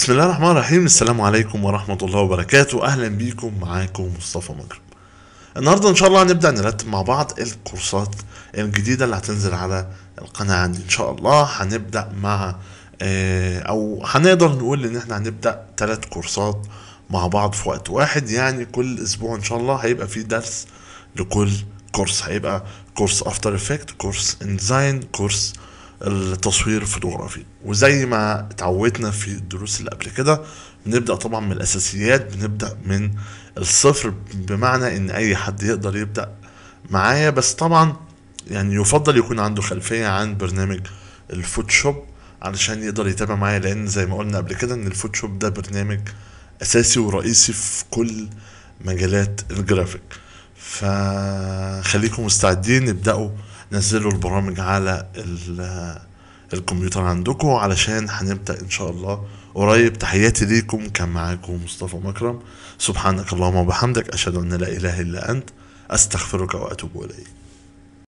بسم الله الرحمن الرحيم السلام عليكم ورحمة الله وبركاته أهلا بيكم معاكم مصطفى مكرم النهاردة إن شاء الله هنبدأ نرتب مع بعض الكورسات الجديدة اللي هتنزل على القناة عندي إن شاء الله هنبدأ مع آه، أو هنقدر نقول إن إحنا هنبدأ ثلاث كورسات مع بعض في وقت واحد يعني كل أسبوع إن شاء الله هيبقى في درس لكل كورس هيبقى كورس افتر افكت كورس انزاين كورس التصوير فوتوغرافي وزي ما اتعودنا في الدروس اللي قبل كده بنبدا طبعا من الاساسيات بنبدا من الصفر بمعنى ان اي حد يقدر يبدا معايا بس طبعا يعني يفضل يكون عنده خلفيه عن برنامج الفوتوشوب علشان يقدر يتابع معايا لان زي ما قلنا قبل كده ان الفوتوشوب ده برنامج اساسي ورئيسي في كل مجالات الجرافيك فخليكم مستعدين نبدأوا نزلوا البرامج على ال- الكمبيوتر عندكم علشان هنبدأ إن شاء الله قريب تحياتي ليكم كان معاكم مصطفى مكرم سبحانك اللهم وبحمدك أشهد أن لا إله إلا أنت أستغفرك وأتوب إليك